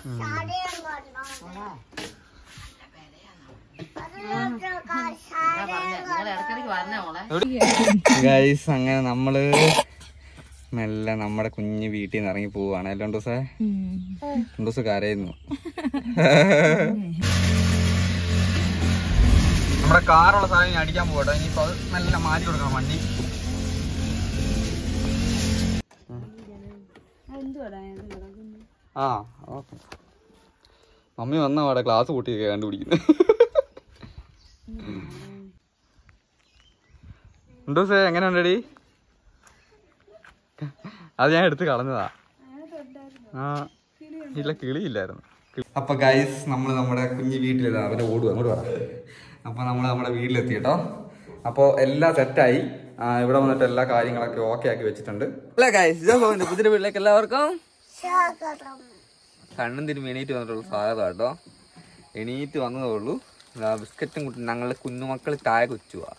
ഇടയ്ക്കിടയ്ക്ക് വരണേ മോളെ ഗൈസ് അങ്ങനെ നമ്മള് മെല്ലെ നമ്മുടെ കുഞ്ഞ് വീട്ടിൽ നിന്ന് ഇറങ്ങി പോവാണ് രണ്ടു ദിവസം രണ്ടു ദിവസം കരയുന്നു നമ്മുടെ കാറുള്ള സാധനം ഇനി അടിക്കാൻ പോകട്ടെ ഇനിയിപ്പോ അത് മെല്ലെ മാറ്റി കൊടുക്കണം വണ്ടി ആ ഓക്കെ മമ്മി വന്ന അവിടെ ക്ലാസ് കൂട്ടി കണ്ടുപിടിക്കുന്നത് രണ്ടു ദിവസം എങ്ങനെ ഉണ്ടടി അത് ഞാൻ എടുത്ത് കളഞ്ഞതാ ആ ഇല്ല കിളിയില്ലായിരുന്നു അപ്പൊ ഗൈസ് നമ്മൾ നമ്മുടെ കുഞ്ഞു വീട്ടിലെത്താ അവന്റെ ഓടുക അങ്ങോട്ട് പറ അപ്പൊ നമ്മൾ നമ്മുടെ വീട്ടിലെത്തി കേട്ടോ അപ്പൊ എല്ലാം സെറ്റായി ഇവിടെ വന്നിട്ട് എല്ലാ കാര്യങ്ങളൊക്കെ ഓക്കെ ആക്കി വെച്ചിട്ടുണ്ട് അല്ല ഗൈസ് ഇതോ പുതിയ വീട്ടിലേക്ക് എല്ലാവർക്കും കണ്ണും തിരുമ്പി എണീറ്റ് വന്നിട്ടുള്ളൂ സ്വാഗതം കേട്ടോ എണീറ്റ് വന്നതേ ഉള്ളൂ ദാ ബിസ്ക്കറ്റും കുട്ടി ഞങ്ങളെ കുഞ്ഞുമക്കൾ ചായ കുച്ചുവാ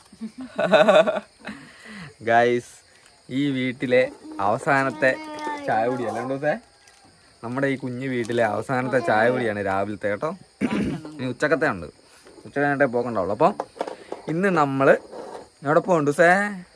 ഗൈസ് ഈ വീട്ടിലെ അവസാനത്തെ ചായ കുടിയല്ല രണ്ടു ദിവസേ നമ്മുടെ ഈ കുഞ്ഞു വീട്ടിലെ അവസാനത്തെ ചായ കുടിയാണ് രാവിലത്തെ കേട്ടോ ഇനി ഉച്ചക്കത്തെ ഉണ്ട് ഉച്ചക്ക് കഴിഞ്ഞിട്ടേ പോക്കണ്ടാവുള്ളൂ അപ്പോൾ ഇന്ന് നമ്മൾ എവിടെ പോകുന്നുണ്ട് സേ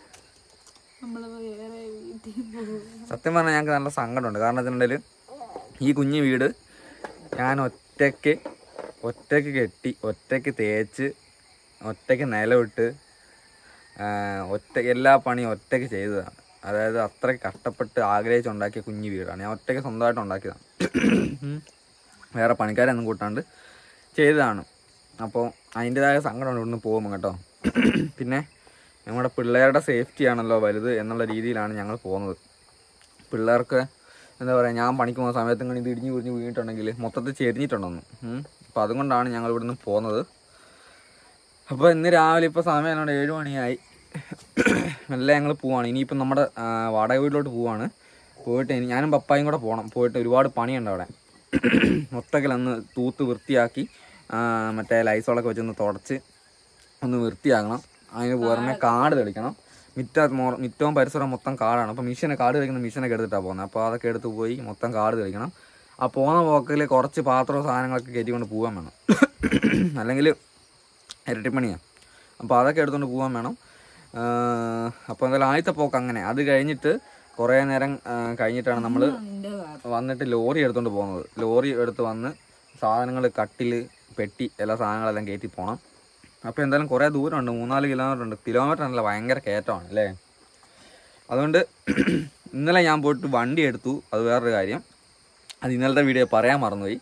സത്യം പറഞ്ഞാൽ ഞങ്ങൾക്ക് നല്ല സങ്കടമുണ്ട് കാരണം വെച്ചിട്ടുണ്ടെങ്കിൽ ഈ കുഞ്ഞു വീട് ഞാൻ ഒറ്റയ്ക്ക് ഒറ്റയ്ക്ക് കെട്ടി ഒറ്റയ്ക്ക് തേച്ച് ഒറ്റയ്ക്ക് നിലവിട്ട് ആ, ഒറ്റ എല്ലാ പണിയും ഒറ്റയ്ക്ക് ചെയ്തതാണ് അതായത് അത്രയ്ക്ക് കഷ്ടപ്പെട്ട് ആഗ്രഹിച്ചുണ്ടാക്കിയ കുഞ്ഞു വീടാണ് ഞാൻ ഒറ്റയ്ക്ക് സ്വന്തമായിട്ട് ഉണ്ടാക്കിയതാണ് ഉം. വേറെ പണിക്കാരൊന്നും കൂട്ടാണ്ട് ചെയ്തതാണ് അപ്പോൾ അതിൻ്റെതായ സങ്കടമുണ്ട് ഇവിടുന്ന് പോകുമ്പോൾ കേട്ടോ പിന്നെ നമ്മുടെ പിള്ളേരുടെ സേഫ്റ്റി ആണല്ലോ വലുത് എന്നുള്ള രീതിയിലാണ് ഞങ്ങൾ പോകുന്നത് പിള്ളേർക്ക് എന്താ പറയുക ഞാൻ പണിക്ക് പോകുന്ന സമയത്ത് ഇങ്ങനെ ഇത് ഇടിഞ്ഞ് കുടിഞ്ഞ് വീണിട്ടുണ്ടെങ്കിൽ മൊത്തത്തിൽ ചെരിഞ്ഞിട്ടുണ്ടെന്ന് അപ്പോൾ അതുകൊണ്ടാണ് ഞങ്ങൾ ഇവിടുന്ന് പോകുന്നത് അപ്പോൾ ഇന്ന് രാവിലെ ഇപ്പോൾ സമയം എന്നോട് ഏഴ് മണിയായി എല്ലാം ഞങ്ങൾ പോവാണ് ഇനിയിപ്പം നമ്മുടെ ആ, വാടക വീട്ടിലോട്ട് പോവാണ് പോയിട്ട് ഇനി ഞാനും പപ്പായും കൂടെ പോകണം പോയിട്ട് ഒരുപാട് പണിയുണ്ട് അവിടെ മൊത്തത്തിൽ അന്ന് തൂത്ത് വൃത്തിയാക്കി ആ, മറ്റേ ലൈസോളൊക്കെ വെച്ചൊന്ന് തുടച്ച് ഒന്ന് വൃത്തിയാക്കണം അതിന് പുറമെ കാട് തെളിക്കണം മിറ്റ മൊ- മിറ്റവും പരിസരവും മൊത്തം കാടാണ് അപ്പോൾ മിഷനെ കാട് തെളിക്കുന്ന മിഷനൊക്കെ എടുത്തിട്ടാണ് പോകുന്നത് അപ്പോൾ അതൊക്കെ എടുത്ത് പോയി മൊത്തം കാട് തെളിക്കണം ആ പോകുന്ന പോക്കിൽ കുറച്ച് പാത്രവും സാധനങ്ങളൊക്കെ കയറ്റിക്കൊണ്ട് പോകാൻ വേണം അല്ലെങ്കിൽ ഇരട്ടിപ്പണിയാണ് അപ്പോൾ അതൊക്കെ എടുത്തുകൊണ്ട് പോകാൻ വേണം അപ്പോൾ എന്തായാലും ആദ്യത്തെ പോക്ക് അങ്ങനെ അത് കഴിഞ്ഞിട്ട് കുറേ നേരം ആ, കഴിഞ്ഞിട്ടാണ് നമ്മൾ വന്നിട്ട് ലോറി എടുത്തുകൊണ്ട് പോകുന്നത് ലോറി എടുത്ത് വന്ന് സാധനങ്ങൾ കട്ടിൽ പെട്ടി എല്ലാ സാധനങ്ങളെല്ലാം കയറ്റി പോകണം അപ്പോൾ എന്തായാലും കുറേ ദൂരമുണ്ട് മൂന്നാല് കിലോമീറ്റർ ഉണ്ട് കിലോമീറ്റർ അല്ല ഭയങ്കര കയറ്റമാണ് അല്ലേ അതുകൊണ്ട് ഇന്നലെ ഞാൻ പോയിട്ട് വണ്ടി എടുത്തു അത് വേറൊരു കാര്യം അത് ഇന്നലത്തെ വീഡിയോ പറയാൻ മറന്നുപോയി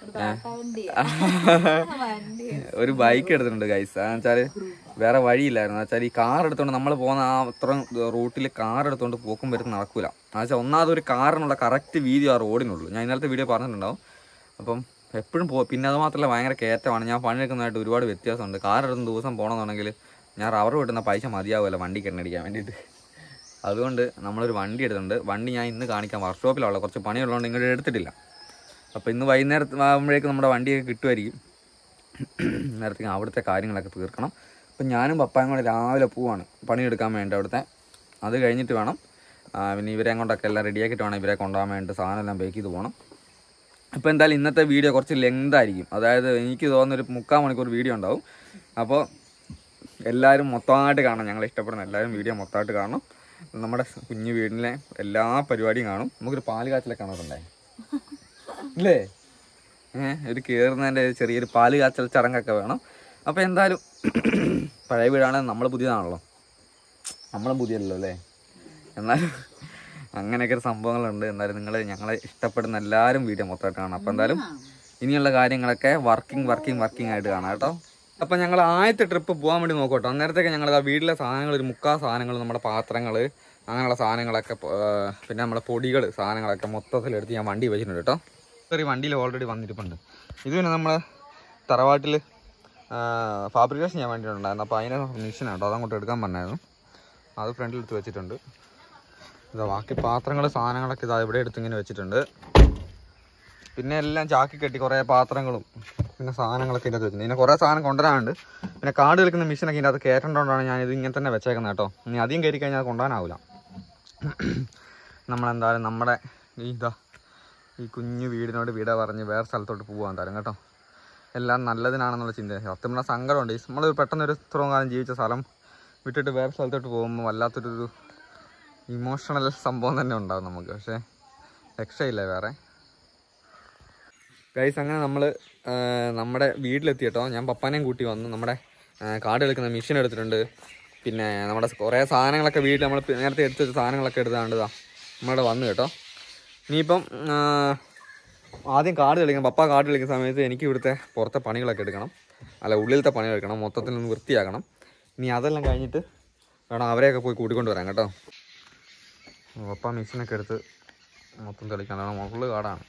ഒരു ബൈക്ക് എടുത്തിട്ടുണ്ട് ഗൈസ് അതെന്ന് വെച്ചാല് വേറെ വഴിയില്ലായിരുന്നു വെച്ചാൽ ഈ കാർ എടുത്തോണ്ട് നമ്മൾ പോകുന്ന ആ അത്ര റൂട്ടിൽ കാർ എടുത്തോണ്ട് പോക്കും വരും നടക്കൂല എന്നുവെച്ചാൽ ഒന്നാമത് ഒരു കാറിനുള്ള കറക്റ്റ് വീതി ആ റോഡിനുള്ളൂ ഞാൻ ഇന്നലത്തെ വീഡിയോ പറഞ്ഞിട്ടുണ്ടാവും അപ്പം എപ്പോഴും പോ പിന്നെ അത് മാത്രമല്ല ഭയങ്കര കയറ്റമാണ് ഞാൻ പണിയെടുക്കുന്നതായിട്ട് ഒരുപാട് വ്യത്യാസമുണ്ട് കാർ എടുക്കുന്ന ദിവസം പോകണമെന്നുണ്ടെങ്കിൽ ഞാൻ റബ്ബർ കിട്ടുന്ന പൈസ മതിയാവുമല്ലോ വണ്ടിക്ക് എണ്ണടിക്കാൻ വേണ്ടിയിട്ട് അതുകൊണ്ട് നമ്മളൊരു വണ്ടി എടുത്തിട്ടുണ്ട് വണ്ടി ഞാൻ ഇന്ന് കാണിക്കാം വർക്ക്ഷോപ്പിലുള്ള കുറച്ച് പണിയുള്ളതുകൊണ്ട് ഇങ്ങോട്ട് എടുത്തിട്ടില്ല അപ്പോൾ ഇന്ന് വൈകുന്നേരത്ത് ആകുമ്പോഴേക്കും നമ്മുടെ വണ്ടിയൊക്കെ കിട്ടുമായിരിക്കും നേരത്തേക്ക് അവിടുത്തെ കാര്യങ്ങളൊക്കെ തീർക്കണം അപ്പം ഞാനും പപ്പായും കൂടെ രാവിലെ പോവാണ് പണിയെടുക്കാൻ വേണ്ടി അവിടുത്തെ അത് കഴിഞ്ഞിട്ട് വേണം ആ, പിന്നെ ഇവരെ കൊണ്ടൊക്കെ എല്ലാം റെഡിയാക്കിയിട്ട് വേണം ഇവരെ കൊണ്ടുപോകാൻ വേണ്ടി സാധനം എല്ലാം ബേക്ക് ചെയ്ത് പോകണം അപ്പോൾ എന്തായാലും ഇന്നത്തെ വീഡിയോ കുറച്ച് ലെങ്ത് ആയിരിക്കും അതായത് എനിക്ക് തോന്നുന്ന ഒരു മുക്കാൽ മണിക്കൂർ വീഡിയോ ഉണ്ടാവും അപ്പോൾ എല്ലാവരും മൊത്തമായിട്ട് കാണണം ഞങ്ങൾ ഇഷ്ടപ്പെടുന്ന എല്ലാവരും വീഡിയോ മൊത്തമായിട്ട് കാണണം നമ്മുടെ കുഞ്ഞു വീടിലെ എല്ലാ പരിപാടിയും കാണും നമുക്കൊരു പാല് കാച്ചിലൊക്കെ കാണാറുണ്ടേ ഇല്ലേ ഏഹ് ഒരു കയറുന്നതിൻ്റെ ചെറിയൊരു പാല് കാച്ചൽ ചടങ്ങൊക്കെ വേണം അപ്പോൾ എന്തായാലും പഴയ വീടാണ് നമ്മൾ പുതിയതാണല്ലോ നമ്മളും പുതിയല്ലോ അല്ലേ എന്നാലും അങ്ങനെയൊക്കെ ഒരു സംഭവങ്ങളുണ്ട് എന്തായാലും നിങ്ങൾ ഞങ്ങളെ ഇഷ്ടപ്പെടുന്ന എല്ലാവരും വീഡിയോ മൊത്തമായിട്ട് കാണാം അപ്പോൾ എന്തായാലും ഇനിയുള്ള കാര്യങ്ങളൊക്കെ വർക്കിംഗ് വർക്കിംഗ് വർക്കിംഗ് ആയിട്ട് കാണാം കേട്ടോ അപ്പം ഞങ്ങൾ ആദ്യത്തെ ട്രിപ്പ് പോകാൻ വേണ്ടി നോക്കട്ടോ അന്നേരത്തേക്ക് ഞങ്ങൾ ആ വീട്ടിലെ സാധനങ്ങൾ ഒരു മുക്കാൽ സാധനങ്ങൾ നമ്മുടെ പാത്രങ്ങൾ അങ്ങനെയുള്ള സാധനങ്ങളൊക്കെ പ- ആ, പിന്നെ നമ്മുടെ പൊടികൾ സാധനങ്ങളൊക്കെ മൊത്തത്തിലെടുത്ത് ഞാൻ വണ്ടി വെച്ചിട്ടുണ്ട് കേട്ടോ ഒരു വണ്ടിയിൽ ഓൾറെഡി വന്നിരിപ്പുണ്ട് ഇത് പിന്നെ നമ്മളെ തറവാട്ടിൽ ഫാബ്രിക്കേഷൻ ചെയ്യാൻ വേണ്ടിയിട്ടുണ്ടായിരുന്നു അപ്പോൾ അതിൻ്റെ മെഷീനാണ് കേട്ടോ അതങ്ങോട്ട് എടുക്കാൻ പറഞ്ഞായിരുന്നു അത് ഫ്രണ്ടിൽ എടുത്ത് വെച്ചിട്ടുണ്ട് ഇതാ ബാക്കി പാത്രങ്ങൾ സാധനങ്ങളൊക്കെ ഇതാ ഇവിടെ എടുത്ത് ഇങ്ങനെ വെച്ചിട്ടുണ്ട് പിന്നെ എല്ലാം ചാക്കി കെട്ടി കുറേ പാത്രങ്ങളും പിന്നെ സാധനങ്ങളൊക്കെ ഇതിനകത്ത് വെച്ചിട്ടുണ്ട് പിന്നെ കുറേ സാധനം കൊണ്ടുവരാനുണ്ട് പിന്നെ കാട് കളിക്കുന്ന മെഷീനൊക്കെ ഇതിനകത്ത് കയറ്റേണ്ടതുകൊണ്ടാണ് ഞാൻ ഇത് ഇങ്ങനെ തന്നെ വെച്ചേക്കുന്നത് കേട്ടോ ഇനി അധികം കയറി കഴിഞ്ഞാൽ അത് കൊണ്ടുപോകാനാവില്ല നമ്മളെന്തായാലും നമ്മുടെ ഈ ഇതാ ഈ കുഞ്ഞു വീടിനോട് വിട പറഞ്ഞ് വേറെ സ്ഥലത്തോട്ട് പോകാൻ തരും കേട്ടോ എല്ലാം നല്ലതിനാണെന്നുള്ള ചിന്ത സത്യം പറഞ്ഞാൽ സങ്കടമുണ്ട് നമ്മൾ പെട്ടെന്ന് ഒരു ഇത്രയും കാലം ജീവിച്ച സ്ഥലം വിട്ടിട്ട് വേറെ സ്ഥലത്തോട്ട് പോകുമ്പോൾ വല്ലാത്തൊരു ഇമോഷണൽ സംഭവം തന്നെ ഉണ്ടാവും നമുക്ക് പക്ഷേ രക്ഷയില്ല വേറെ ഗൈസ് അങ്ങനെ നമ്മൾ നമ്മുടെ വീട്ടിലെത്തി കേട്ടോ ഞാൻ പപ്പാനെയും കൂട്ടി വന്നു നമ്മുടെ ആ, കാട് കളിക്കുന്ന മെഷീൻ എടുത്തിട്ടുണ്ട് പിന്നെ നമ്മുടെ കുറേ സാധനങ്ങളൊക്കെ വീട്ടിൽ നമ്മൾ നേരത്തെ എടുത്ത് വെച്ച സാധനങ്ങളൊക്കെ എടുത്താണ്ടതാ നമ്മളിവിടെ വന്നു കേട്ടോ ഇനിയിപ്പം ആ, ആദ്യം കാട് കളിക്കണം പപ്പ കാട് കളിക്കുന്ന സമയത്ത് എനിക്ക് ഇവിടുത്തെ പുറത്തെ പണികളൊക്കെ എടുക്കണം അല്ല ഉള്ളിലത്തെ പണി എടുക്കണം മൊത്തത്തിൽ ഒന്ന് വൃത്തിയാക്കണം ഇനി അതെല്ലാം കഴിഞ്ഞിട്ട് വേണം അവരെയൊക്കെ പോയി കൂട്ടിക്കൊണ്ട് വരാം കേട്ടോ പപ്പ മെഷീനൊക്കെ എടുത്ത് മൊത്തം തെളിക്കണം മുകളിൽ കാടാണ്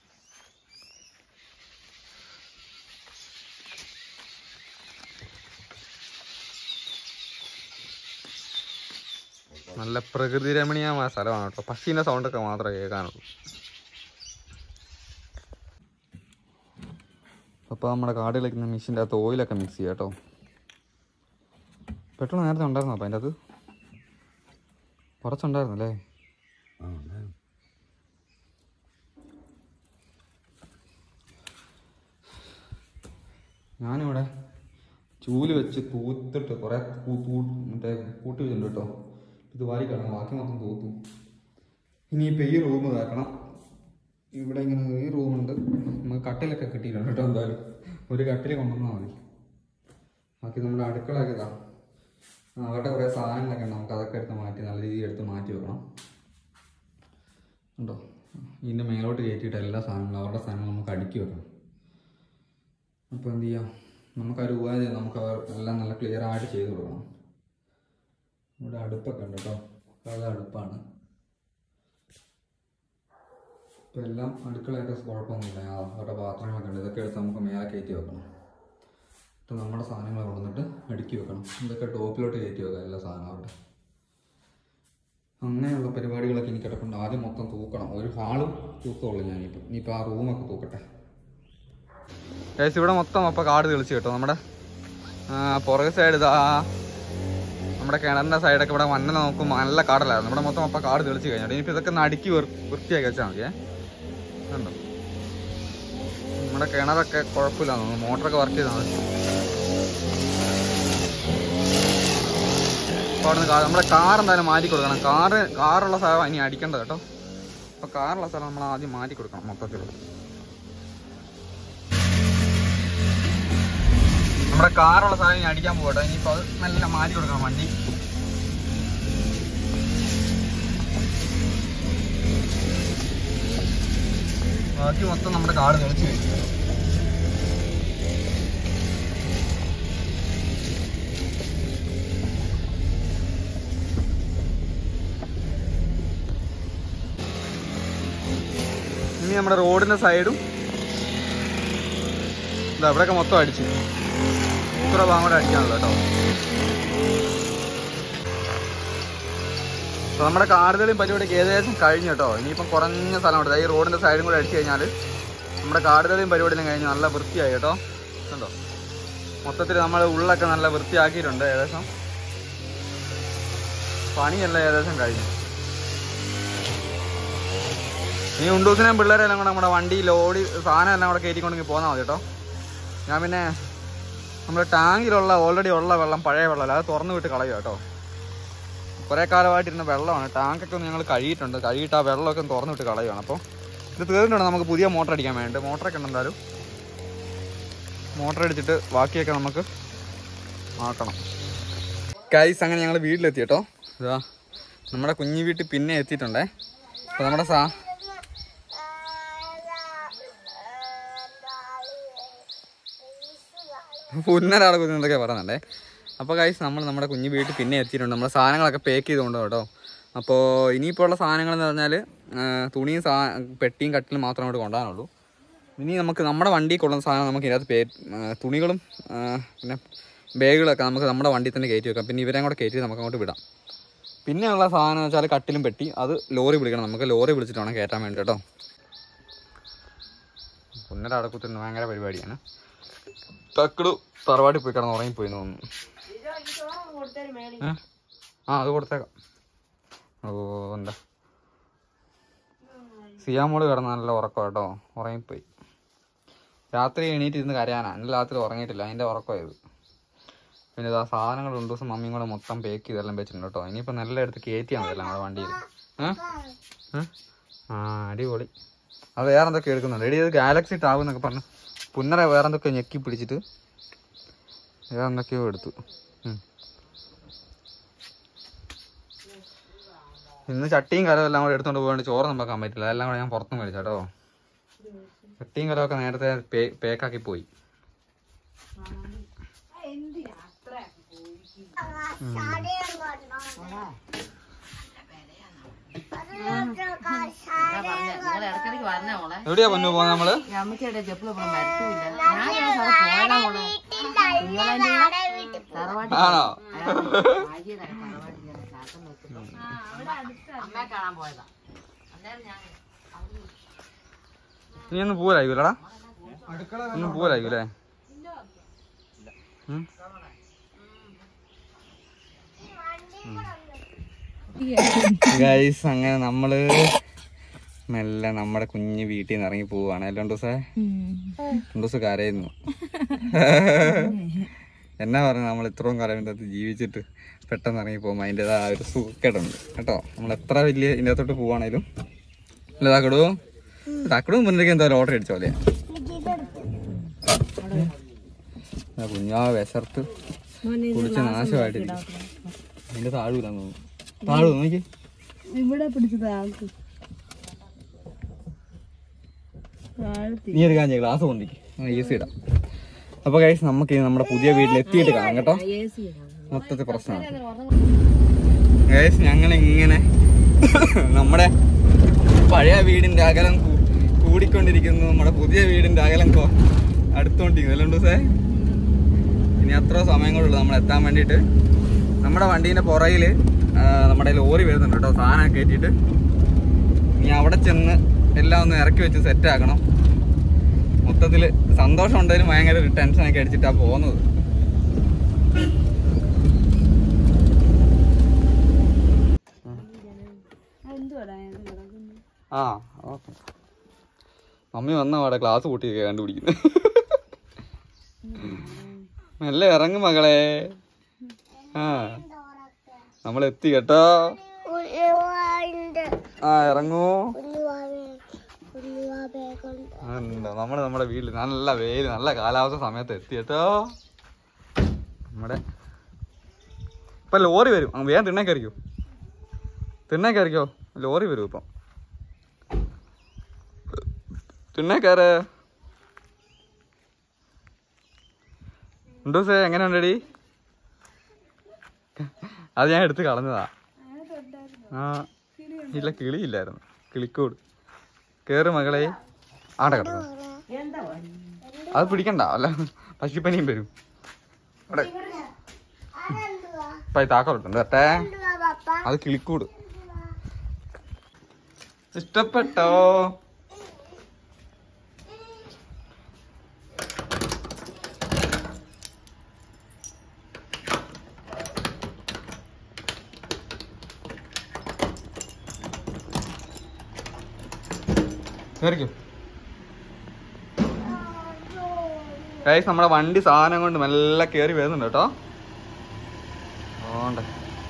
നല്ല പ്രകൃതി രമണീയമായ സ്ഥലമാണ് കേട്ടോ പശീൻ്റെ സൗണ്ടൊക്കെ മാത്രമേ കേൾക്കാനുള്ളൂ അപ്പോൾ നമ്മുടെ കാട് കളിക്കുന്ന മെഷീൻ്റെ അകത്ത് ഓയിലൊക്കെ മിക്സ് ചെയ്യാം കേട്ടോ പെട്രോൾ നേരത്തെ ഉണ്ടായിരുന്നോ അപ്പം അതിൻ്റെ അത് കുറച്ചുണ്ടായിരുന്നല്ലേ ഞാനിവിടെ ചൂല് വെച്ച് തൂത്തിട്ട് കുറേ തൂ തൂ മറ്റേ കൂട്ടി വെച്ചിട്ടുണ്ട് കേട്ടോ ഇത് വാരി കിടക്കണം ബാക്കി മൊത്തം തൂത്തു ഇനിയിപ്പോൾ ഈ റൂം ഇതാക്കണം ഇവിടെ ഇങ്ങനെ ഈ റൂമുണ്ട് നമുക്ക് കട്ടിലൊക്കെ കിട്ടിയിട്ടുണ്ട് കേട്ടോ എന്തായാലും ഒരു കട്ടിൽ കൊണ്ടുവന്നാൽ മതി ബാക്കി നമ്മുടെ അടുക്കളയൊക്കെ ഇതാ ആ, അവിടെ കുറേ സാധനങ്ങളൊക്കെ ഉണ്ട് നമുക്ക് അതൊക്കെ എടുത്ത് മാറ്റി നല്ല രീതിയിൽ എടുത്ത് മാറ്റി വെക്കണം ഉണ്ടോ ഇതിൻ്റെ മേലോട്ട് കയറ്റിയിട്ട് എല്ലാ സാധനങ്ങളും അവരുടെ സാധനങ്ങൾ നമുക്ക് അടുക്കി വെക്കണം അപ്പോൾ എന്ത് ചെയ്യാം നമുക്ക് ആ രൂപ നമുക്ക് അവർ എല്ലാം നല്ല ക്ലിയർ ആയിട്ട് ചെയ്ത് കൊടുക്കണം ഇവിടെ അടുപ്പൊക്കെ ഉണ്ട് കേട്ടോ അത് അടുപ്പാണ് ഇപ്പം എല്ലാം അടുക്കളയൊക്കെ കുഴപ്പമൊന്നുമില്ല ആ, അവിടെ പാത്രങ്ങളൊക്കെ ഉണ്ട് ഇതൊക്കെ എടുത്ത് നമുക്ക് മേലെ കയറ്റി വെക്കണം എന്നിട്ട് നമ്മുടെ സാധനങ്ങൾ കൊണ്ടുവന്നിട്ട് അടുക്കി വെക്കണം ഇതൊക്കെ ടോപ്പിലോട്ട് കയറ്റി വെക്കാം എല്ലാ സാധനവും അവിടെ അങ്ങനെയുള്ള പരിപാടികളൊക്കെ എനിക്ക് കിടപ്പുണ്ട് ആദ്യം മൊത്തം തൂക്കണം ഒരു ഹാളും തൂക്കമുള്ളൂ ഞാനിപ്പോൾ ഇനിയിപ്പോൾ ആ റൂമൊക്കെ തൂക്കട്ടെ ഗൈസ് ഇവിടെ മൊത്തം അപ്പോൾ കാട് തെളിച്ച് കേട്ടോ നമ്മുടെ ആ, പുറകെ സൈഡ് ഇതാ നമ്മുടെ കിണറിൻ്റെ സൈഡൊക്കെ ഇവിടെ മണ്ണ് നോക്കുമ്പോൾ നല്ല കാടലായിരുന്നു ഇവിടെ മൊത്തം അപ്പോൾ കാട് തെളിച്ച് കഴിഞ്ഞു ഇനിയിപ്പോൾ ഇതൊക്കെ ഒന്ന് അടുക്കി വൃ- വൃത്തിയാക്കി വെച്ചാൽ മതിയേ കണ്ടോ നമ്മുടെ കിണറൊക്കെ കുഴപ്പമില്ല തോന്നുന്നു മോട്ടറൊക്കെ വർക്ക് ചെയ്താൽ മതി അപ്പോൾ അവിടെ നിന്ന് നമ്മുടെ കാർ എന്തായാലും മാറ്റി കൊടുക്കണം കാറ് കാറുള്ള സ്ഥലം ഇനി അടിക്കേണ്ടത് കേട്ടോ അപ്പോൾ കാറുള്ള സ്ഥലം നമ്മൾ ആദ്യം മാറ്റി കൊടുക്കണം മൊത്തത്തിൽ നമ്മുടെ കാറുള്ള സ്ഥലം ഇനി അടിക്കാൻ പോകട്ടെ ഇനിയിപ്പോൾ അത് നല്ല മാറ്റി കൊടുക്കണം വണ്ടി ബാക്കി മൊത്തം നമ്മുടെ കാട് തെളിച്ച് കഴിഞ്ഞു ഇനി നമ്മുടെ റോഡിന്റെ സൈഡും ഇതാ ഇവിടെയൊക്കെ മൊത്തം അടിച്ചു ഇത്ര ഭാഗം കൂടെ അടിക്കാനുള്ളൂ കേട്ടോ അപ്പൊ നമ്മുടെ കാടുകളും പരിപാടിയൊക്കെ ഏകദേശം കഴിഞ്ഞു കേട്ടോ ഇനിയിപ്പം കുറഞ്ഞ സ്ഥലമുണ്ട് ഈ റോഡിന്റെ സൈഡും കൂടെ അടിച്ചു കഴിഞ്ഞാൽ നമ്മുടെ കാടുകളും പരിപാടിയും കഴിഞ്ഞ് നല്ല വൃത്തിയായി കേട്ടോ കണ്ടോ മൊത്തത്തിൽ നമ്മൾ ഉള്ളൊക്കെ നല്ല വൃത്തിയാക്കിയിട്ടുണ്ട് ഏകദേശം പണിയെല്ലാം ഏകദേശം കഴിഞ്ഞു ഇനി ഉണ്ടൂസിനെയും പിള്ളേരെല്ലാം കൂടെ നമ്മുടെ വണ്ടി ലോഡ് സാധനം എല്ലാം കൂടെ കയറ്റിക്കൊണ്ടെങ്കിൽ പോന്നാൽ മതി കേട്ടോ ഞാൻ പിന്നെ നമ്മുടെ ടാങ്കിലുള്ള ഓൾറെഡി ഉള്ള വെള്ളം പഴയ വെള്ളമല്ല അത് തുറന്നു വിട്ട് കളയുക കേട്ടോ കുറേ കാലമായിട്ടിരുന്ന വെള്ളമാണ് ടാങ്കൊക്കെ ഒന്ന് ഞങ്ങൾ കഴുകിയിട്ടുണ്ട് കഴുകിയിട്ട് ആ വെള്ളമൊക്കെ ഒന്ന് തുറന്നു വിട്ട് കളയുകയാണ് അപ്പോൾ ഇത് തീർന്നിട്ടുണ്ട് നമുക്ക് പുതിയ മോട്ടർ അടിക്കാൻ വേണ്ടി മോട്ടറൊക്കെ ഉണ്ട് എന്തായാലും മോട്ടർ അടിച്ചിട്ട് ബാക്കിയൊക്കെ നമുക്ക് ആക്കണം കൈസ് അങ്ങനെ ഞങ്ങൾ വീട്ടിലെത്തി കേട്ടോ ഇതാ നമ്മുടെ കുഞ്ഞു വീട്ടിൽ പിന്നെ എത്തിയിട്ടുണ്ടേ അപ്പോൾ നമ്മുടെ സാ പുന്നരാളെ കുഞ്ഞെന്നൊക്കെ പറയുന്നുണ്ടേ അപ്പോൾ കൈസ് നമ്മൾ നമ്മുടെ കുഞ്ഞു വീട്ടിൽ പിന്നെ എത്തിയിട്ടുണ്ട് നമ്മുടെ സാധനങ്ങളൊക്കെ പാക്ക് ചെയ്തുകൊണ്ട് കേട്ടോ അപ്പോൾ ഇനിയിപ്പോൾ ഉള്ള സാധനങ്ങൾ എന്ന് പറഞ്ഞാൽ തുണിയും സാ പെട്ടിയും കട്ടിലും മാത്രമേ അങ്ങോട്ട് കൊണ്ടുപോകാനുള്ളൂ ഇനി നമുക്ക് നമ്മുടെ വണ്ടിയിൽ കൊള്ളുന്ന സാധനം നമുക്ക് ഇതിനകത്ത് പേ ആ, തുണികളും ആ, പിന്നെ ബാഗുകളൊക്കെ നമുക്ക് നമ്മുടെ വണ്ടിയിൽ തന്നെ കയറ്റി വെക്കാം പിന്നെ ഇവരെയും കൂടെ കയറ്റി നമുക്ക് അങ്ങോട്ട് വിടാം പിന്നെയുള്ള സാധനം എന്ന് വെച്ചാൽ കട്ടിലും പെട്ടി അത് ലോറി വിളിക്കണം നമുക്ക് ലോറി വിളിച്ചിട്ട് വേണം കയറ്റാൻ വേണ്ടി കേട്ടോ പുന്നര അടക്കുത്തുന്ന ഭയങ്കര പരിപാടിയാണ് തക്കടു തറവാട്ടിൽ പോയി കിടന്ന് ഉറങ്ങിപ്പോയി എന്ന് തോന്നുന്നു ഏ? ആ അത് കൊടുത്തേക്കാം ഓ എന്താ സിയാമോള് കിടന്ന നല്ല ഉറക്കം കേട്ടോ ഉറങ്ങിപ്പോയി രാത്രി എണീറ്റ് ഇരുന്ന് കരയാനാ ഇന്നലെ രാത്രി ഉറങ്ങിയിട്ടില്ല അതിൻ്റെ ഉറക്കമായത് പിന്നെ ഇതാ സാധനങ്ങൾ രണ്ടു ദിവസം മമ്മിയും കൂടെ മൊത്തം പേക്ക് ചെയ്തെല്ലാം വെച്ചിട്ടുണ്ട് കേട്ടോ ഇനിയിപ്പോൾ നല്ല എടുത്ത് കയറ്റിയാൽ മതി എല്ലാം കൂടെ വണ്ടിയിൽ ഏഹ് ആ അടിപൊളി അത് വേറെ എന്തൊക്കെ എടുക്കുന്നുണ്ട് എടി ഇത് ഗാലക്സി ടാബ് എന്നൊക്കെ പറഞ്ഞു പുന്നര വേറെ എന്തൊക്കെ ഞെക്കി പിടിച്ചിട്ട് വേറെ എന്തൊക്കെയോ എടുത്തു ഉം. ഇന്ന് ചട്ടിയും കലവും എല്ലാം കൂടെ എടുത്തോണ്ട് പോകാണ്ട് ചോറ് നോക്കാൻ പറ്റില്ല അതെല്ലാം കൂടെ ഞാൻ പുറത്തും മേടിച്ചു കേട്ടോ ചട്ടിയും കലമൊക്കെ നേരത്തെ പേ- പേക്കാക്കി പോയി അതാ പറഞ്ഞെ, നിങ്ങൾ ഇടയ്ക്കിടയ്ക്ക് വരണേ മോളെ എവിടെയാ പൊന്നു പോകുന്നത് നമ്മള് ഈ അമ്മച്ചിയുടെ ചെപ്പിൾ ഇവിടെ മരത്തുമില്ല ഞാൻ ഞാൻ സാറ് പോയതാ മോളെ കുഞ്ഞോളെ തറവാട്ടിൽ ആണോ ഭാര്യയുടെ തറവാട്ടിൽ ഞാൻ ശ്വാസം വെക്കുന്നു അമ്മയെ കാണാൻ പോയതാ അന്നേരം ഞാൻ നീ ഒന്നും പോരായിരിക്കൂലടാ ഒന്നും പോരായിരിക്കൂലേ ഗൈസ് അങ്ങനെ നമ്മള് മെല്ലെ നമ്മുടെ കുഞ്ഞ് വീട്ടിൽ നിന്ന് ഇറങ്ങി പോവാണ് അല്ല രണ്ടു ദിവസം രണ്ടു ദിവസം കരയുന്നു എന്നാ പറഞ്ഞു നമ്മൾ ഇത്രയും കാലം ഇതിൻ്റെ അകത്ത് ജീവിച്ചിട്ട് പെട്ടെന്ന് ഇറങ്ങി പോകുമ്പോൾ അതിൻ്റെതായ ഒരു സുഖക്കേടുണ്ട് കേട്ടോ നമ്മൾ എത്ര വലിയ ഇതിൻ്റെ അകത്തോട്ട് പോവാണേലും അല്ല താക്കടു താക്കടു മുന്നിലേക്ക് എന്താ ഓർഡർ അടിച്ചോ അല്ലേ കുഞ്ഞാ വിശർത്ത് കുടിച്ച് നാശമായിട്ടിരിക്കും അതിന്റെ താഴൂല തോന്നുന്നു താഴൂ നോക്കി ഇവിടെ പിടിച്ചത് ആൾക്ക് നീ ഒരു കാഞ്ഞ ഗ്ലാസ് കൊണ്ടിരിക്കും ഈസി ഇടാം അപ്പൊ കഴിച്ച് നമുക്ക് ഇനി നമ്മുടെ പുതിയ വീട്ടിൽ എത്തിയിട്ട് കാണാം കേട്ടോ മൊത്തത്തിൽ പ്രശ്നമാണ് ഗൈസ് ഞങ്ങൾ ഇങ്ങനെ നമ്മുടെ പഴയ വീടിന്റെ അകലം കൂ- കൂടിക്കൊണ്ടിരിക്കുന്നു നമ്മുടെ പുതിയ വീടിന്റെ അകലം കൊ- അടുത്തോണ്ടിരിക്കുന്നു അല്ലേ ദിവസേ ഇനി അത്ര സമയം കൊണ്ടുള്ളൂ നമ്മൾ എത്താൻ വേണ്ടിയിട്ട് നമ്മുടെ വണ്ടീന്റെ പുറകിൽ നമ്മുടെ ലോറി വരുന്നുണ്ട് കേട്ടോ സാധനം കയറ്റിയിട്ട് ഇനി അവിടെ ചെന്ന് എല്ലാം ഒന്ന് ഇറക്കി വെച്ച് സെറ്റ് ആക്കണം മൊത്തത്തിൽ സന്തോഷം ഉണ്ടെങ്കിലും ഭയങ്കര ഒരു ടെൻഷനൊക്കെ അടിച്ചിട്ടാണ് പോകുന്നത് എന്തുവാടാ ആ ഓക്കെ മമ്മി വന്ന അവിടെ ക്ലാസ് കൂട്ടിയൊക്കെ കണ്ടുപിടിക്കുന്നത് മെല്ലെ ഇറങ്ങും മകളെ ആ നമ്മൾ എത്തി കേട്ടോ ആ ഇറങ്ങൂ ഉണ്ടോ നമ്മള് നമ്മുടെ വീട്ടിൽ നല്ല വെയിൽ നല്ല കാലാവസ്ഥ സമയത്ത് എത്തി കേട്ടോ നമ്മുടെ ഇപ്പൊ ലോറി വരും അങ്ങ് വേഗം തിണ്ണേ കയറിക്കോ തിണ്ണേ കയറിക്കോ ലോറി വരും ഇപ്പം തിണ്ണേ കയറ് ഉണ്ടൂസേ എങ്ങനെ ഉണ്ടടി അത് ഞാൻ എടുത്ത് കളഞ്ഞതാ ആ ഇല്ല കിളിയില്ലായിരുന്നു കിളിക്കോട് കേറ് മകളെ ആടെ കിടന്നു അത് പിടിക്കണ്ട അല്ല പശുപ്പനിയും വരും അവിടെ ഇപ്പൊ താക്കോട്ടുണ്ട് കേട്ടെ അത് കിളിക്കൂട് ഇഷ്ടപ്പെട്ടോ കേറിക്കോ ഗൈസ് നമ്മുടെ വണ്ടി സാധനം കൊണ്ട് മെല്ലെ കേറി വരുന്നുണ്ട് കേട്ടോ ഓണ്ട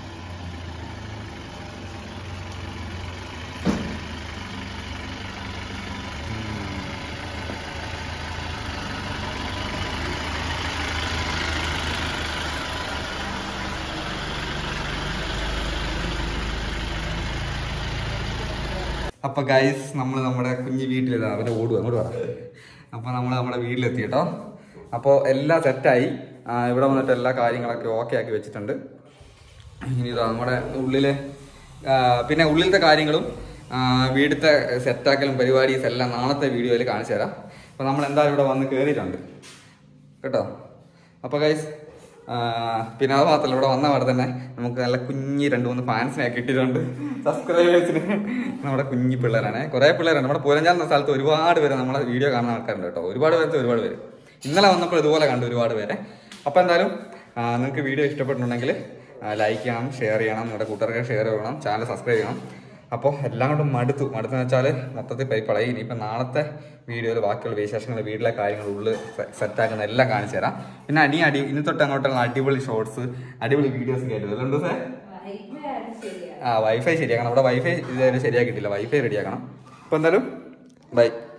അപ്പൊ ഗൈസ് നമ്മൾ നമ്മുടെ കുഞ്ഞു വീട്ടിലിതാ അവരെ ഓടുക അങ്ങോട്ട് പറ അപ്പൊ നമ്മൾ നമ്മുടെ വീട്ടിലെത്തി കേട്ടോ അപ്പോൾ എല്ലാം സെറ്റായി ഇവിടെ വന്നിട്ട് എല്ലാ കാര്യങ്ങളൊക്കെ ഓക്കെ ആക്കി വെച്ചിട്ടുണ്ട് ഇനി ഇതാ നമ്മുടെ ഉള്ളിലെ ആ, പിന്നെ ഉള്ളിലത്തെ കാര്യങ്ങളും ആ, വീടുത്തെ സെറ്റാക്കലും പരിപാടീസ് എല്ലാം നാളത്തെ വീഡിയോയിൽ കാണിച്ചു തരാം അപ്പോൾ നമ്മൾ എന്തായാലും ഇവിടെ വന്ന് കയറിയിട്ടുണ്ട് കേട്ടോ അപ്പോൾ ഗൈസ് പിന്നെ അത് മാത്രമല്ല ഇവിടെ വന്ന പാടെ തന്നെ നമുക്ക് നല്ല കുഞ്ഞി രണ്ട് മൂന്ന് ഫാൻസിനെ കിട്ടിയിട്ടുണ്ട് സബ്സ്ക്രൈബേഴ്സിന് നമ്മുടെ കുഞ്ഞി പിള്ളേരാണ് കുറേ പിള്ളേരാണ് നമ്മുടെ പുരഞ്ചാൽ എന്ന സ്ഥലത്ത് ഒരുപാട് പേര് നമ്മളെ വീഡിയോ കാണുന്ന ആൾക്കാരുണ്ട് കേട്ടോ ഒരുപാട് പേരത്തെ ഒരുപാട് പേര് ഇന്നലെ വന്നപ്പോൾ ഇതുപോലെ കണ്ടു ഒരുപാട് പേരെ അപ്പോൾ എന്തായാലും നിങ്ങൾക്ക് വീഡിയോ ഇഷ്ടപ്പെട്ടിട്ടുണ്ടെങ്കിൽ ലൈക്ക് ചെയ്യണം ഷെയർ ചെയ്യണം നിങ്ങളുടെ കൂട്ടുകാർക്ക് ഷെയർ ചെയ്യണം ചാനൽ സബ്സ്ക്രൈബ് ചെയ്യണം അപ്പോൾ എല്ലാം കൊണ്ടും മടുത്തു മടുത്തെന്ന് വെച്ചാൽ മൊത്തത്തിൽ പരിപ്പളയി ഇനിയിപ്പോൾ നാളത്തെ വീഡിയോയിൽ ബാക്കിയുള്ള വിശേഷങ്ങൾ വീട്ടിലെ കാര്യങ്ങൾ ഉള്ളിൽ സെറ്റാക്കുന്ന എല്ലാം കാണിച്ചു തരാം പിന്നെ അടി അടി ഇനി തൊട്ട് അങ്ങോട്ടുള്ള അടിപൊളി ഷോർട്സ് അടിപൊളി വീഡിയോസ് കേട്ടു അതുകൊണ്ട് സാർ ആ വൈഫൈ ശരിയാക്കണം നമ്മുടെ വൈഫൈ ഇതുവരെ ശരിയാക്കിയിട്ടില്ല വൈഫൈ റെഡിയാക്കണം അപ്പോൾ എന്തായാലും ബൈ